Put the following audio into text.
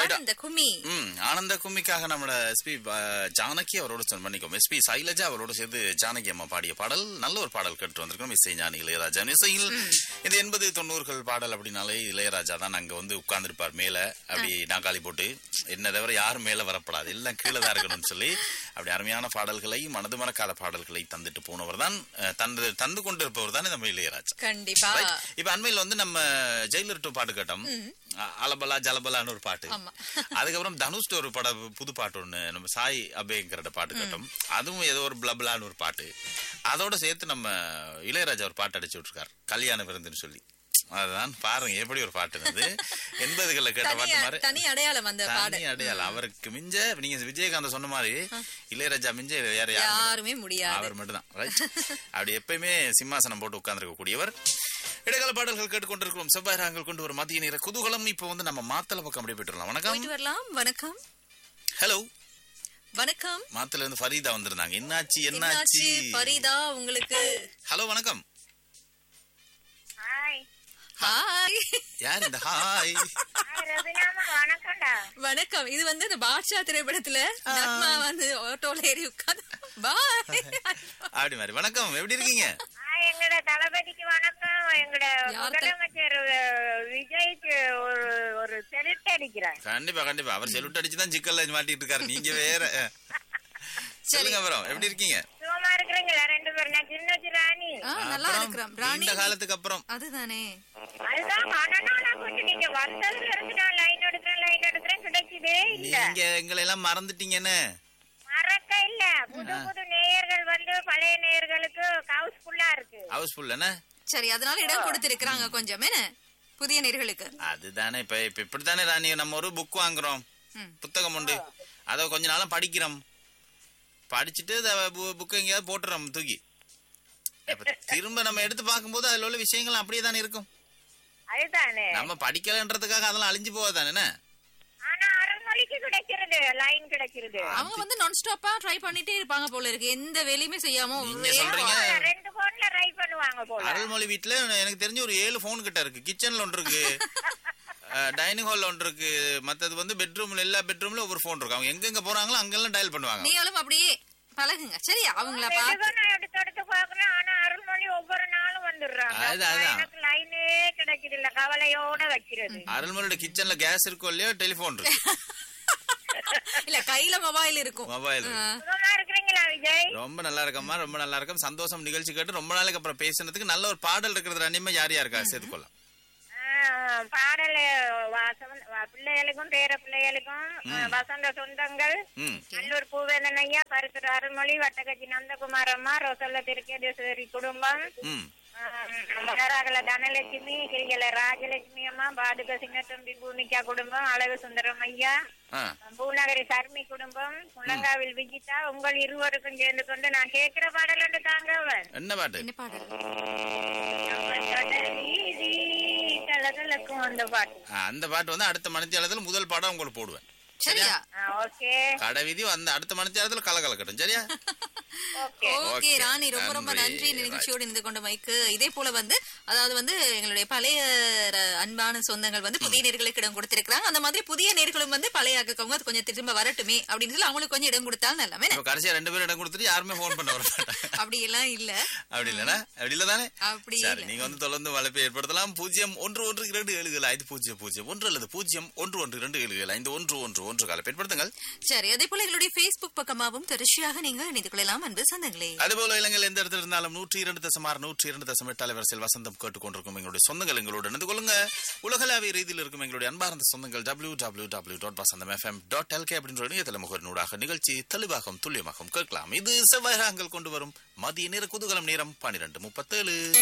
ஆனந்த கும்மி ம் ஆனந்த கும்மிக்காக நம்மளோட எஸ்பி ஜானகி அவரோட சொன்ன பண்ணிக்கோம் எஸ்பி சைலஜா அவரோட சேர்ந்து ஜானகி அம்மா பாடிய பாடல் நல்ல ஒரு பாடல் கேட்டு வந்திருக்கோம் இசை ஞானி இளையராஜா இசையில் இது எண்பது தொண்ணூறுகள் பாடல் அப்படின்னாலே இளையராஜா தான் அங்க வந்து உட்கார்ந்துருப்பார் மேல அப்படி நாக்காளி போட்டு என்ன தவிர யாரும் மேல வரப்படாது எல்லாம் கீழே தான் இருக்கணும்னு சொல்லி அப்படி அருமையான பாடல்களை மனது மறக்காத பாடல்களை தந்துட்டு போனவர் தான் அஹ், தந்து தந்து கொண்டு இருப்பவர் தான் நம்ம இளையராஜா கண்டிப்பா Right? இப்ப அண்மையில வந்து நம்ம ஜெயிலர் டூ பாட்டு கேட்டோம் அ- அலபலா ஜலபலான்னு ஒரு பாட்டு ஆமா. அதுக்கப்புறம் தனுஷ்ட ஒரு பட புது பாட்டு ஒண்ணு நம்ம சாய் அபேங்கிற பாட்டு கேட்டோம் அதுவும் ஏதோ ஒரு பிளபலான்னு ஒரு பாட்டு அதோட சேர்த்து நம்ம இளையராஜா ஒரு பாட்டு அடிச்சு விட்டுருக்காரு கல்யாண விருந்துன்னு சொல்லி அதுதான் பாருங்க எப்படி ஒரு பாட்டு அது எண்பதுகள்ல கேட்ட தனி பாட்டு மாதிரி தனி அடையாளம் அந்த பாடு தனி அடையாளம் அவருக்கு மிஞ்ச நீங்க விஜயகாந்த் சொன்ன மாதிரி இளையராஜா மிஞ்ச வேற யாரும் யாருமே முடியாது அவர் மட்டும்தான் ரைட் அப்படி எப்பயுமே சிம்மாசனம் போட்டு உட்கார்ந்திருக்க கூடியவர் இடைக்கால பாடல்கள் கேட்டுக்கொண்டிருக்கிறோம் செவ்வாய் ராகங்கள் கொண்டு ஒரு மதிய நேர குதூகலம் இப்போ வந்து நம்ம மாத்தல பக்கம் அப்படியே போயிட்டுலாம் வணக்கம் போயிட்டு வரலாம் வணக்கம் ஹலோ வணக்கம் மாத்தல இருந்து ஃபரீதா வந்திருந்தாங்க என்னாச்சு என்னாச்சு என்னாச்சு பரிதா உங்களுக்கு ஹலோ வணக்கம் ஹாய் ஹாய் யார் இந்த ஹாய் ஹாய் ரபினாமா வணக்கம்டா வணக்கம் இது வந்து இந்த பாட்ஷா திரைப்படத்துல நக்மா வந்து ஆட்டோல ஏறி உட்காந்து பாய் அப்படி மாதிரி வணக்கம் எப்படி இருக்கீங்க ஹாய் எங்கட தளபதிக்கு வணக்கம் எங்கட யார் தல- முதலமைச்சர் அஹ், விஜய்க்கு ஒரு ஒரு செலுத்து அடிக்கிறார் கண்டிப்பா கண்டிப்பா அவர் செலுட் அடிச்சு தான் சிக்கல்ல மாட்டிட்டு இருக்காரு நீங்க வேற சொல்லுங்க அப்புறம் எப்படி இருக்கீங்க சுகமா இருக்கிறீங்களா ரெண்டு பேரும் நான் சின்ன ராணி ஆ, நல்லா அப்புறம் இருக்கிறோம் ராணி நீண்ட காலத்துக்கு அப்புறம் அதுதானே அதுதான் மனநாளா போட்டு நீங்க வந்ததுல இருந்து நான் லைன் எடுக்கிறேன் லைன் எடுக்கிறேன் கிடைக்குதே இல்ல நீங்க எங்களை எல்லாம் மறந்துட்டீங்கன்னு மறக்க இல்ல புது புது நேயர்கள் வந்து பழைய நேயர்களுக்கு ஹவுஸ்ஃபுல்லா இருக்கு ஹவுஸ்ஃபுல் என்ன சரி அதனால இடம் கொடுத்திருக்கிறாங்க கொஞ்சம் என்ன புதிய நேர்களுக்கு அதுதானே இப்ப இப்ப இப்படித்தானே ராணி நம்ம ஒரு புக் வாங்குறோம் ம். புத்தகம் உண்டு அத கொஞ்ச நாளா படிக்கிறோம் படிச்சுட்டு புக் எங்கேயாவது போட்டுறோம் தூக்கி அப்ப திரும்ப நம்ம எடுத்து பார்க்கும்போது அதுல உள்ள விஷயங்கள் அப்படியே தானே இருக்கும் அதுதானே நம்ம படிக்கலன்றதுக்காக அதெல்லாம் அழிஞ்சு போவதானே என்ன? ஆனா அரைமொழிக்கு கிடைக்கிறது லைன் கிடைக்கிறது அவங்க வந்து நான் ஸ்டாப்பா ட்ரை பண்ணிட்டே இருப்பாங்க போல இருக்கு எந்த வேலையுமே செய்யாம நீங்க ஒரே- சொல்றீங்க ரெண்டு போன்ல ட்ரை பண்ணுவாங்க போல அருள்மொழி வீட்டுல எனக்கு தெரிஞ்சு ஒரு ஏழு போன் கிட்ட இருக்கு கிச்சன்ல ஒன்று இருக்கு டைனிங் ஹால்ல ஒன்று இருக்கு மத்தது வந்து பெட்ரூம்ல எல்லா பெட்ரூம்ல ஒவ்வொரு போன் இருக்கு அவங்க எங்கெங்க போறாங்களோ அங்கெல்லாம் டயல் பண்ணுவாங்க நீங்களும் அப்படியே பழகுங்க சரியா அவங்கள பார்த்து மெதுவா நான் எடுத்து எடுத்து பாக்குறேன் ஆனா அருள்மொழி ஒவ்வொரு நாளும் வந்துடுறாங்க அது- அதுதான். எனக்கு லைனே கிடைக்குது இல்ல கவலையோட வைக்கிறது அருள்மொழியோட கிச்சன்ல கேஸ் இருக்கோ இல்லையோ டெலிபோன் இருக்கு இல்ல கையில மொபைல் இருக்கும் மொபைல் ஆ, சுகமா இருக்கிறீங்களா விஜய் ரொம்ப நல்லா இருக்கம்மா ரொம்ப நல்லா இருக்கும் சந்தோஷம் நிகழ்ச்சி கேட்டு ரொம்ப நாளைக்கு அப்புறம் பேசுனதுக்கு நல்ல ஒரு பாடல் இருக்கிறது அனிமே யார் யாருக்கா சேர்த்துக்கொள்ளலாம் ஆ, பாடல் வாசவன் வ- பிள்ளைகளுக்கும் பேர பிள்ளைகளுக்கும் ஆ, வசந்த சொந்தங்கள் ம் நல்லூர் பூவேந்தன் ஐயா பரிசுர அருள்மொழி வட்டகச்சி நந்தகுமார் அம்மா ரோசல்ல திருக்கேதேஸ்வரி குடும்பம் ம் மலராகல தனலட்சுமி கிரிகல ராஜலட்சுமி அம்மா பாதுக சின்னத்தம்பி பூமிகா குடும்பம் அழகு சுந்தரம் ஐயா ஆ பூநகரி சர்மி குடும்பம் முழங்காவில் விஜிதா உங்கள் இருவருக்கும் சேர்ந்து கொண்டு நான் கேட்கிற பாடல் ஒன்று தாங்க அவன் என்ன பாட்டு என்ன பாடல் வீதி கலகலக்கும் அந்த பாட்டு ஆ, அந்த பாட்டு வந்து அடுத்த மணித்தியாலத்துல முதல் பாடம் உங்களுக்கு போடுவேன் சரியா ஓகே கடை வீதி அந்த அடுத்த மணித்தியாலத்துல கலகலக்கட்டும் சரியா ஓகே ஓகே Okay, ராணி ரொம்ப ரொம்ப நன்றி. நன்றி இந்த நிகழ்ச்சியோடு இருந்து கொண்ட மைக்கு இதே போல வந்து அதாவது வந்து எங்களுடைய பழைய ர- அன்பான சொந்தங்கள் வந்து புதிய நேர்களுக்கு இடம் கொடுத்திருக்காங்க அந்த மாதிரி புதிய நேர்களும் வந்து பழைய ஆக்கவங்க அது கொஞ்சம் திரும்ப வரட்டுமே அப்படின்னு சொல்லி அவங்களுக்கு கொஞ்சம் இடம் கொடுத்தாலும் நல்லாமே இப்ப கடைசியா ரெண்டு பேரும் இடம் கொடுத்துட்டு யாருமே போன் பண்ண வர மாட்டாங்க அப்படி எல்லாம் இல்ல அப்படி இல்லனா அப்படி இல்ல தானே அப்படி சரி இல்ல நீங்க வந்து தொடர்ந்து வளர்ப்பை ஏற்படுத்தலாம் பூஜ்ஜியம் ஒன்று ஒன்று இரண்டு ஏழுகள் ஐந்து பூஜ்ஜியம் பூஜ்ஜியம் ஒன்று அல்லது பூஜ்ஜியம் ஒன்று ஒன்று இரண்டு ஏழுகள் ஐந்து ஒன்று ஒன்று ஒன்று கால ஏற்படுத்துங்கள் சரி அதே போல எங்களுடைய Facebook பக்கமாகவும் தொடர்ச்சியாக நீங்கள் இணைந்து கொள்ளலாம் அன்பு சொந்தங்களே அதுபோல இலங்கையில் எந்த இடத்துல இருந்தாலும் நூற்றி இரண்டு தசமார் நூற்றி இரண்டு தசம் எட்டு அலைவரிசையில் வசந்தம் கேட்டுக்கொண்டிருக்கும் எங்களுடைய சொந்தங்கள் எங்களோடு இணைந்து கொள்ளுங்க உலகளாவிய ரீதியில் இருக்கும் எங்களுடைய அன்பார்ந்த சொந்தங்கள் W W W dot Vasantham FM dot LK அப்படின்ற இணையதள முகநூடாக நிகழ்ச்சி தெளிவாகவும் துல்லியமாகவும் கேட்கலாம் இது செவ்வாய் ராகங்கள் கொண்டு வரும் மதிய நேர குதூகலம் நேரம் பன்னிரண்டு முப்பத்தேழு